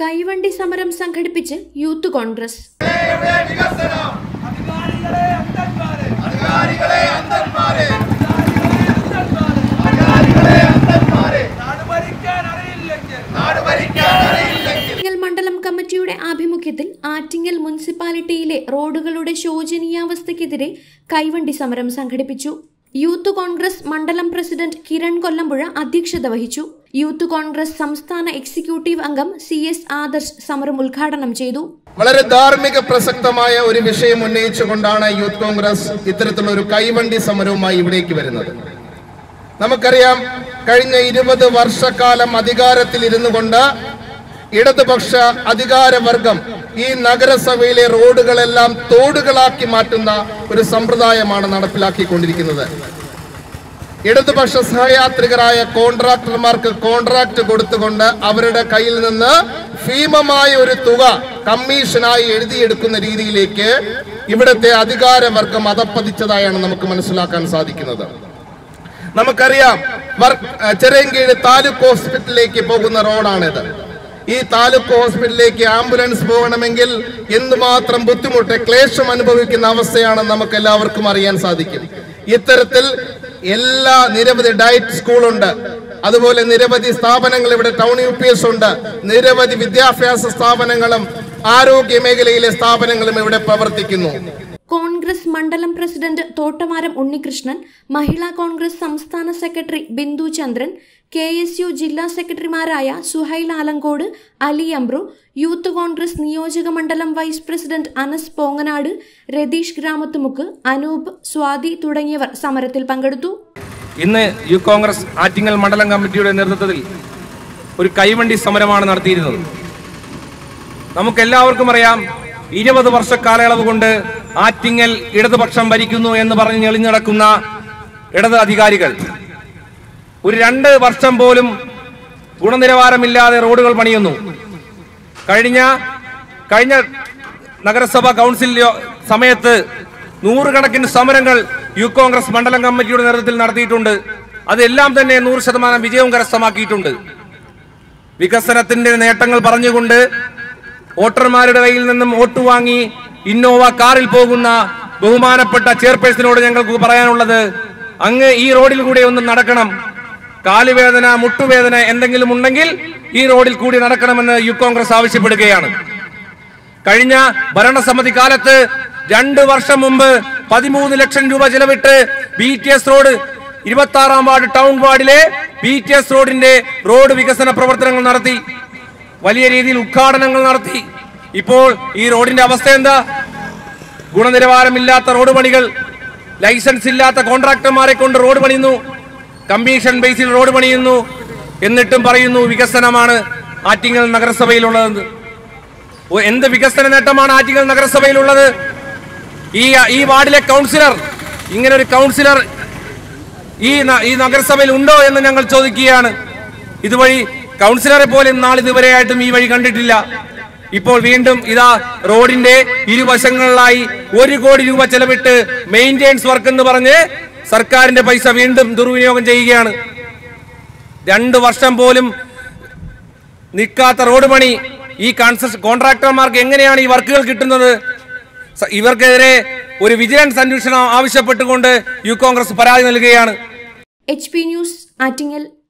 കൈവണ്ടി സമരം സംഘടിപ്പിച്ച് യൂത്ത് കോൺഗ്രസ് അധികാരികളെ അന്തന്മാരെ നാട് ഭരിക്കാൻ അറിയില്ലെങ്കിൽ ആറ്റിങ്ങൽ മണ്ഡലം കമ്മിറ്റിയുടെ ആഭിമുഖ്യത്തിൽ ആറ്റിങ്ങൽ മുനിസിപ്പാലിറ്റിയിലെ റോഡുകളുടെ ശോചനീയാവസ്ഥയ്ക്കെതിരെ കൈവണ്ടി സമരം സംഘടിപ്പിച്ചു യൂത്ത് കോൺഗ്രസ് മണ്ഡലം പ്രസിഡന്റ് കിരൺ കൊല്ലമ്പുഴ അധ്യക്ഷത വഹിച്ചു യൂത്ത് കോൺഗ്രസ് സംസ്ഥാന എക്സിക്യൂട്ടീവ് അംഗം സി എസ് ആദർശ് സമരം ഉദ്ഘാടനം ചെയ്തു വളരെ ധാർമ്മിക പ്രസക്തമായ ഒരു വിഷയം ഉന്നയിച്ചുകൊണ്ടാണ് യൂത്ത് കോൺഗ്രസ് ഇത്തരത്തിലുള്ള ഒരു കൈവണ്ടി സമരവുമായി ഇവിടേക്ക് വരുന്നത് നമുക്കറിയാം കഴിഞ്ഞ ഇരുപത് വർഷക്കാലം അധികാരത്തിൽ ഇരുന്നു കൊണ്ട് ഇടതുപക്ഷ അധികാരവർഗം ഈ നഗരസഭയിലെ റോഡുകളെല്ലാം തോടുകളാക്കി മാറ്റുന്ന ഒരു സമ്പ്രദായമാണ് നടപ്പിലാക്കിക്കൊണ്ടിരിക്കുന്നത് ഇടതുപക്ഷ സഹയാത്രികരായ കോൺട്രാക്ടർമാർക്ക് കോൺട്രാക്ട് കൊടുത്തുകൊണ്ട് അവരുടെ കയ്യിൽ നിന്ന് ഭീമമായ ഒരു തുക കമ്മീഷനായി എഴുതിയെടുക്കുന്ന രീതിയിലേക്ക് ഇവിടുത്തെ അധികാരവർഗം അതപ്പതിച്ചതായാണ് നമുക്ക് മനസ്സിലാക്കാൻ സാധിക്കുന്നത് നമുക്കറിയാം വർ- ചെറിയങ്കീഴ് താലൂക്ക് ഹോസ്പിറ്റലിലേക്ക് പോകുന്ന റോഡാണിത് ഈ താലൂക്ക് ഹോസ്പിറ്റലിലേക്ക് ആംബുലൻസ് പോകണമെങ്കിൽ എന്തുമാത്രം ബുദ്ധിമുട്ട് ക്ലേശം അനുഭവിക്കുന്ന അവസ്ഥയാണ് നമുക്ക് എല്ലാവർക്കും അറിയാൻ സാധിക്കും ഇത്തരത്തിൽ എല്ലാ നിരവധി ഡയറ്റ് സ്കൂളുണ്ട് അതുപോലെ നിരവധി സ്ഥാപനങ്ങൾ ഇവിടെ ടൗൺ യു പി എസ് ഉണ്ട് നിരവധി വിദ്യാഭ്യാസ സ്ഥാപനങ്ങളും ആരോഗ്യ മേഖലയിലെ സ്ഥാപനങ്ങളും ഇവിടെ പ്രവർത്തിക്കുന്നു കോൺഗ്രസ് മണ്ഡലം പ്രസിഡന്റ് തോട്ടമാരം ഉണ്ണികൃഷ്ണൻ മഹിളാ കോൺഗ്രസ് സംസ്ഥാന secretary Bindu Chandran K S U ജില്ലാ സെക്രട്ടറിമാരായ സുഹൈൽ ആലങ്കോട് അലി അംബ്രു യൂത്ത് കോൺഗ്രസ് നിയോജക മണ്ഡലം വൈസ് പ്രസിഡന്റ് അനസ് പോങ്ങനാട് രതീഷ് ഗ്രാമത്തുമുക്ക് അനൂപ് സ്വാതി തുടങ്ങിയവർ സമരത്തിൽ പങ്കെടുത്തു ഇന്ന് യു കോൺഗ്രസ് ആറ്റിങ്ങൽ മണ്ഡലം കമ്മിറ്റിയുടെ നേതൃത്വത്തിൽ ഒരു കൈവണ്ടി സമരമാണ് നടത്തിയിരുന്നത് നമുക്കെല്ലാവർക്കും അറിയാം ഇരുപത് വർഷ കാലയളവ് കൊണ്ട് ആറ്റിങ്ങൽ ഇടതുപക്ഷം ഭരിക്കുന്നു എന്ന് പറഞ്ഞ് ഞെളിഞ്ഞടക്കുന്ന ഇടത് അധികാരികൾ ഒരു രണ്ട് വർഷം പോലും ഗുണനിലവാരമില്ലാതെ റോഡുകൾ പണിയുന്നു കഴിഞ്ഞ കഴിഞ്ഞ നഗരസഭ കൗൺസിൽ യോ- സമയത്ത് നൂറുകണക്കിന് സമരങ്ങൾ യു കോൺഗ്രസ് മണ്ഡലം കമ്മിറ്റിയുടെ നേതൃത്വത്തിൽ നടത്തിയിട്ടുണ്ട് അതെല്ലാം തന്നെ നൂറ് ശതമാനം വിജയവും കരസ്ഥമാക്കിയിട്ടുണ്ട് വികസനത്തിന്റെ നേട്ടങ്ങൾ പറഞ്ഞുകൊണ്ട് വോട്ടർമാരുടെ കയ്യിൽ നിന്നും വോട്ട് വാങ്ങി ഇന്നോവ കാറിൽ പോകുന്ന ബഹുമാനപ്പെട്ട ചെയർപേഴ്സണോട് ഞങ്ങൾക്ക് പറയാനുള്ളത് അങ്ങ് ഈ റോഡിൽ കൂടെ ഒന്ന് നടക്കണം കാലുവേദന മുട്ടുവേദന എന്തെങ്കിലും ഉണ്ടെങ്കിൽ ഈ റോഡിൽ കൂടി നടക്കണമെന്ന് യു കോൺഗ്രസ് ആവശ്യപ്പെടുകയാണ് കഴിഞ്ഞ ഭരണസമിതി കാലത്ത് രണ്ട് വർഷം മുമ്പ് പതിമൂന്ന് ലക്ഷം രൂപ ചെലവിട്ട് ബി ടി എസ് റോഡ് ഇരുപത്തി ആറാം വാർഡ് ടൗൺ വാർഡിലെ ബി ടി എസ് റോഡിന്റെ റോഡ് വികസന പ്രവർത്തനങ്ങൾ നടത്തി വലിയ രീതിയിൽ ഉദ്ഘാടനങ്ങൾ നടത്തി ഇപ്പോൾ ഈ റോഡിന്റെ അവസ്ഥ എന്താ ഗുണനിലവാരമില്ലാത്ത റോഡ് പണികൾ ലൈസൻസ് ഇല്ലാത്ത കോൺട്രാക്ടർമാരെ കൊണ്ട് റോഡ് പണിയുന്നു കമ്മീഷൻ ബേസിൽ റോഡ് പണിയുന്നു എന്നിട്ടും പറയുന്നു വികസനമാണ് ആറ്റിങ്ങൽ നഗരസഭയിലുള്ളതെന്ന് ഓ, എന്ത് വികസന നേട്ടമാണ് ആറ്റിങ്ങൽ നഗരസഭയിലുള്ളത് ഈ ഈ വാർഡിലെ കൗൺസിലർ ഇങ്ങനെ ഒരു കൗൺസിലർ ഈ ന- ഈ നഗരസഭയിൽ ഉണ്ടോ എന്ന് ഞങ്ങൾ ചോദിക്കുകയാണ് ഇതുവഴി കൗൺസിലറെ പോലും നാളിതുവരെയായിട്ടും ഈ വഴി കണ്ടിട്ടില്ല ഇപ്പോൾ വീണ്ടും ഇതാ റോഡിന്റെ ഇരുവശങ്ങളിലായി ഒരു കോടി രൂപ ചെലവിട്ട് മെയിൻ്റെനൻസ് വർക്ക് എന്ന് പറഞ്ഞ് സർക്കാരിന്റെ പൈസ വീണ്ടും ദുർവിനിയോഗം ചെയ്യുകയാണ് രണ്ടു വർഷം പോലും നിൽക്കാത്ത റോഡ് പണി ഈ കൺസ്ട്രക്ഷൻ കോൺട്രാക്ടർമാർക്ക് എങ്ങനെയാണ് ഈ വർക്കുകൾ കിട്ടുന്നത് സ- ഇവർക്കെതിരെ ഒരു വിജിലൻസ് അന്വേഷണം ആവശ്യപ്പെട്ടുകൊണ്ട് യു കോൺഗ്രസ് പരാതി നൽകുകയാണ് എച്ച് പി ന്യൂസ് ആറ്റിങ്ങൽ